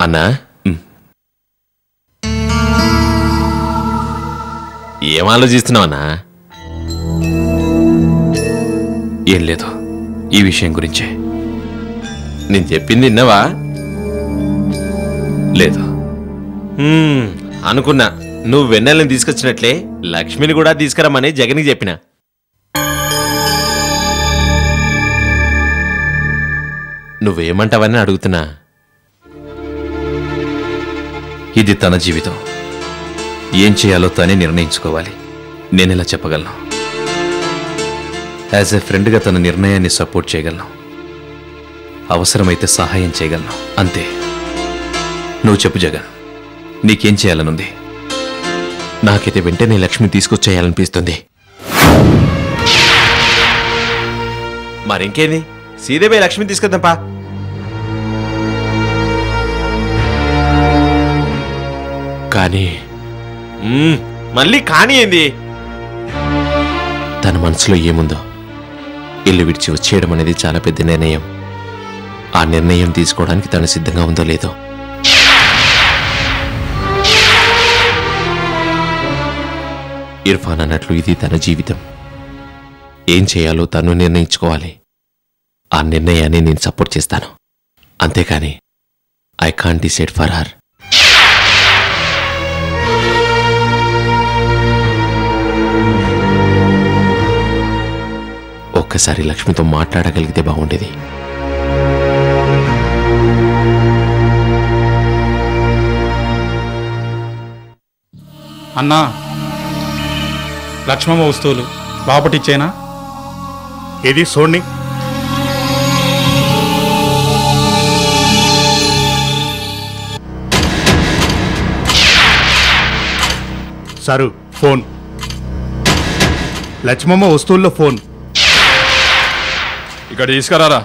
అన్నా ఉమ్. ఏం ఆలోచిస్తున్నావన్నా ఏం లేదు ఈ విషయం గురించే నేను చెప్పింది విన్నావా లేదు హ్మ్, అనుకున్నా నువ్వు వెన్నెలని తీసుకొచ్చినట్లే లక్ష్మిని కూడా తీసుకురమ్మని జగన్కి చెప్పిన నువ్వేమంటావని అడుగుతున్నా ఇది తన జీవితం ఏం చేయాలో తనే నిర్ణయించుకోవాలి నేనెలా చెప్పగలను యాజ్ ఎ ఫ్రెండ్గా తన నిర్ణయాన్ని సపోర్ట్ చేయగలను అవసరమైతే సహాయం చేయగలను అంతే నువ్వు చెప్పు జగన్ నీకేం చేయాలనుంది నాకైతే వెంటనే లక్ష్మి తీసుకొచ్చేయాలనిపిస్తుంది మరింకేంది సీదేబే లక్ష్మి తీసుకొద్దాంపా కానీ మ్మ్, మళ్ళీ కానీ ఏంది తన మనసులో ఏముందో ఇల్లు విడిచి వచ్చేయడం అనేది చాలా పెద్ద నిర్ణయం ఆ నిర్ణయం తీసుకోవడానికి తను సిద్ధంగా ఉందో లేదో ఇర్ఫాన్ అన్నట్లు ఇది తన జీవితం ఏం చేయాలో తను నిర్ణయించుకోవాలి ఆ నిర్ణయాన్ని నేను సపోర్ట్ చేస్తాను అంతేకాని I can't decide for her ఒక్కసారి లక్ష్మితో మాట్లాడగలిగితే బాగుండేది అన్నా లక్ష్మమ్మ వస్తువులు బాపటిచ్చేనా ఏది చూడండి సారు ఫోన్ లక్ష్మమ్మ వస్తువుల్లో ఫోన్ ఇక్కడ తీసుకురారా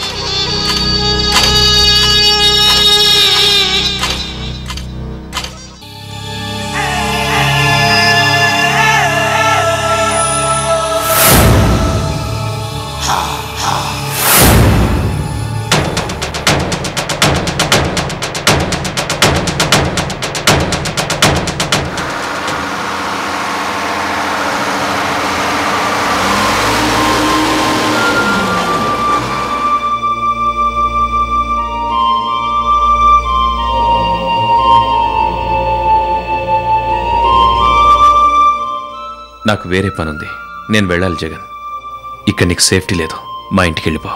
నాకు వేరే పనుంది నేను వెళ్ళాలి జగన్ ఇక్కడ నీకు సేఫ్టీ లేదు మా ఇంటికి వెళ్ళిపో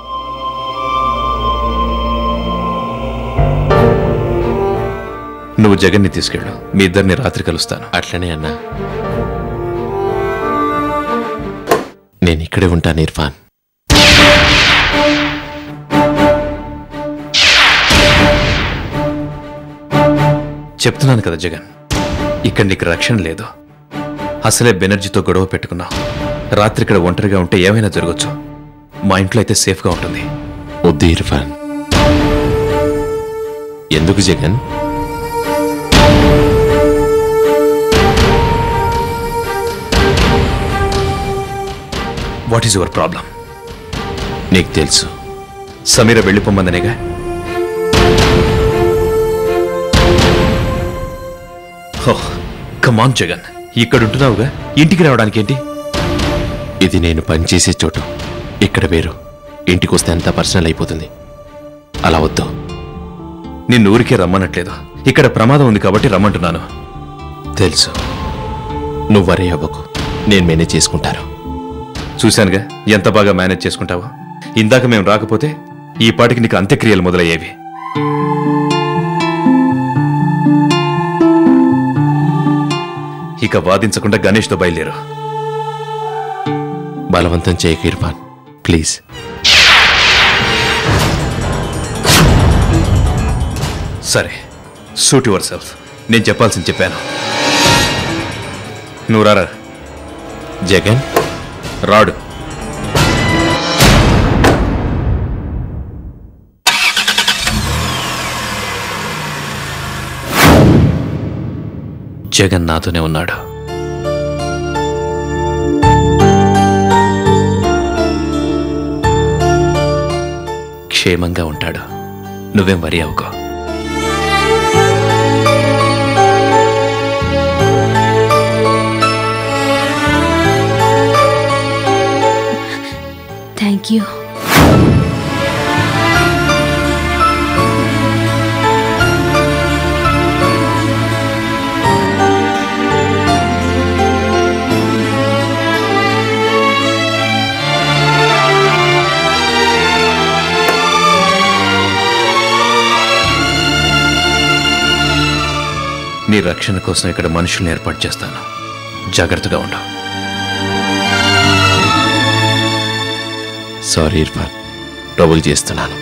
నువ్వు జగన్ని తీసుకెళ్ళు మీ ఇద్దరిని రాత్రి కలుస్తాను అట్లనే అన్నా నేను ఇక్కడే ఉంటాను ఇర్ఫాన్ చెప్తున్నాను కదా జగన్ ఇక్కడ నీకు రక్షణ లేదు అసలే బెనర్జీతో గొడవ పెట్టుకున్నావు రాత్రి ఇక్కడ ఒంటరిగా ఉంటే ఏమైనా జరగచ్చు మా ఇంట్లో అయితే సేఫ్గా ఉంటుంది వద్దు ఇర్ఫాన్ ఎందుకు Jagan what is your problem నీకు తెలుసు సమీర వెళ్ళిపోమందనేగా కమాన్ జగన్ ఇక్కడ ఉంటున్నావుగా ఇంటికి రావడానికి ఏంటి ఇది నేను పనిచేసే చోటు ఇక్కడ వేరు ఇంటికి వస్తే అంతా పర్సనల్ అయిపోతుంది అలా వద్దు నిన్ను ఊరికే రమ్మనట్లేదు ఇక్కడ ప్రమాదం ఉంది కాబట్టి రమ్మంటున్నాను తెలుసు నువ్వు వరే అవ్వకు నేను మేనేజ్ చేసుకుంటాను చూశానుగా ఎంత బాగా మేనేజ్ చేసుకుంటావో ఇందాక మేము రాకపోతే ఈ పాటికి నీకు అంత్యక్రియలు మొదలయ్యేవి ఇక వాదించకుండా గణేష్తో బయలుదేరు బలవంతం చేయకు ఇర్ఫాన్ ప్లీజ్ సరే సూట్ యువర్ సెల్ఫ్ నేను చెప్పాల్సింది చెప్పాను నువ్వు రారా జగన్ రాడు జగన్ నాతోనే ఉన్నాడు క్షేమంగా ఉంటాడు నువ్వేం వరి అవుకో థ్యాంక్ యూ నీ రక్షణ కోసం ఇక్కడ మనుషుల్ని ఏర్పాటు చేస్తాను జాగ్రత్తగా ఉండు సారీ ఇర్ఫాన్ ట్రబుల్ చేస్తున్నాను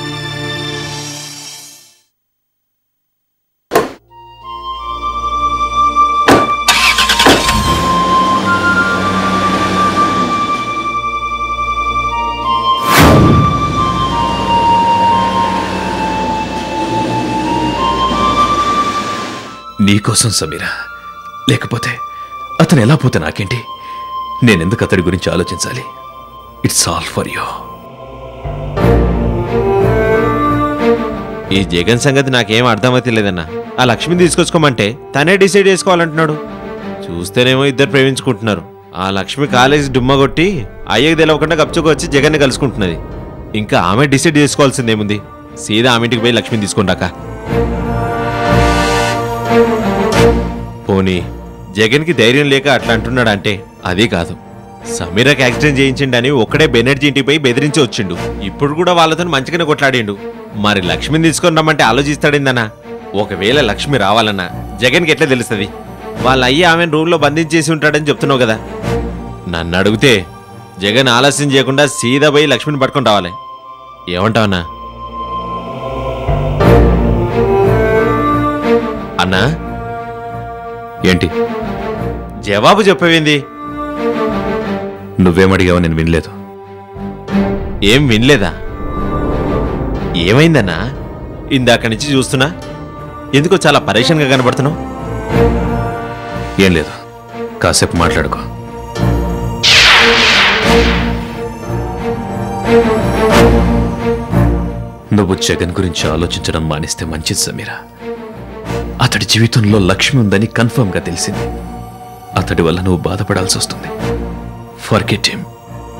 నీకోసం సమీరా లేకపోతే అతను ఎలా పోతే నాకేంటి నేనెందుకు అతడి గురించి ఆలోచించాలి ఇట్స్ ఆల్ ఫర్ యూ ఈ జగన్ సంగతి నాకేం అర్థమైతే లేదన్నా ఆ లక్ష్మిని తీసుకొచ్చుకోమంటే తనే డిసైడ్ చేసుకోవాలంటున్నాడు చూస్తేనేమో ఇద్దరు ప్రేమించుకుంటున్నారు ఆ లక్ష్మి కాలేజీ డుమ్మ కొట్టి అయ్యకి తెలవకుండా గప్చుకు వచ్చి జగన్ని కలుసుకుంటున్నది ఇంకా ఆమె డిసైడ్ చేసుకోవాల్సిందేముంది సీదా ఆమె ఇంటికి పోయి లక్ష్మిని తీసుకుంటాక పోనీ జగన్కి ధైర్యం లేక అట్లా అంటున్నాడంటే అది కాదు సమీరాకి యాక్సిడెంట్ చేయించిండని ఒక్కడే బెనర్జీ ఇంటికి పోయి బెదిరించి వచ్చిండు ఇప్పుడు కూడా వాళ్ళతో మంచిగానే కొట్లాడిండు మరి లక్ష్మిని తీసుకొని రమ్మంటే ఆలోచిస్తాడిందనా ఒకవేళ లక్ష్మి రావాలన్నా జగన్కి ఎట్లా తెలుస్తుంది వాళ్ళ అయ్యి ఆమెను రూమ్లో బంధించేసి ఉంటాడని చెప్తున్నావు కదా నన్ను అడిగితే జగన్ ఆలస్యం చేయకుండా సీదా పోయి లక్ష్మిని పట్టుకొని రావాలి ఏమంటావన్నా అన్నా ఏంటి జవాబు చెప్పవేంది నువ్వేమడిగావో నేను వినలేదు ఏం వినలేదా ఏమైందన్నా ఇందాక నుంచి చూస్తున్నా ఎందుకో చాలా పరేషన్గా కనబడుతున్నావు ఏం లేదు కాసేపు మాట్లాడుకో నువ్వు జగన్ గురించి ఆలోచించడం మానేస్తే మంచిది సమీరా అతడి జీవితంలో లక్ష్మి ఉందని కన్ఫర్మ్గా తెలిసింది అతడి వల్ల నువ్వు బాధపడాల్సి వస్తుంది ఫర్గెట్ హిమ్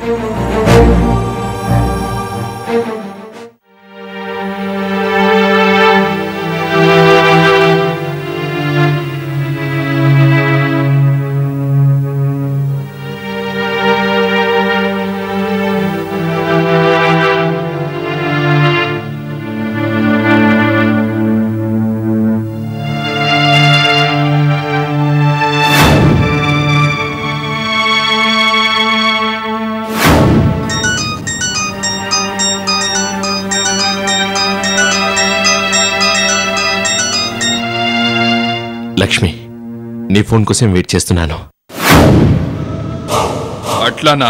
లక్ష్మి నీ ఫోన్ కోసం వెయిట్ చేస్తున్నాను అట్లానా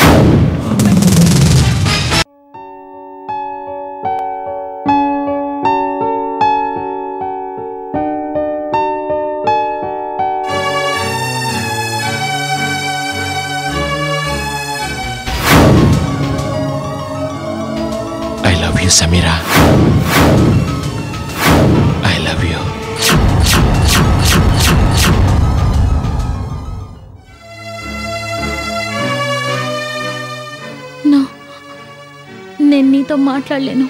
I love you Sameera I love you no నేను నీతో మాట్లాడలేను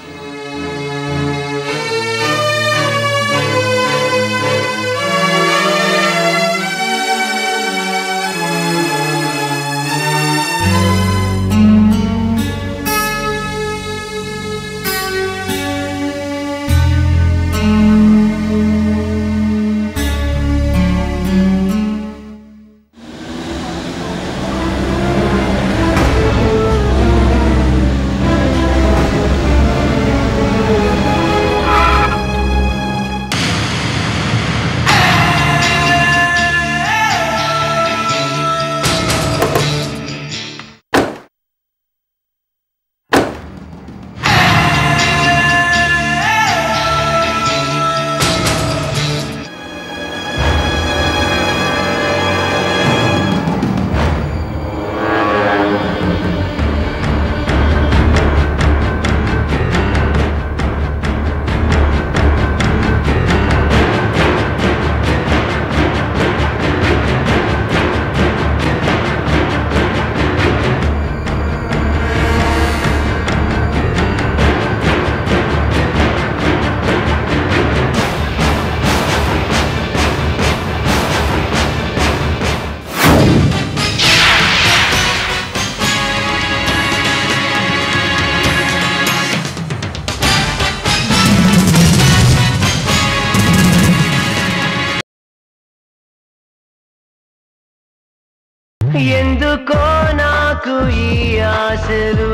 ఆశలు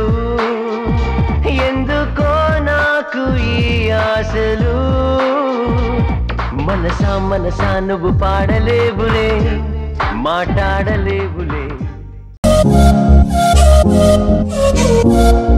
ఎందుకో నాకు ఈ ఆశలు మనసా మనసా నువ్వు పాడలేవులే మాట్లాడలేవులే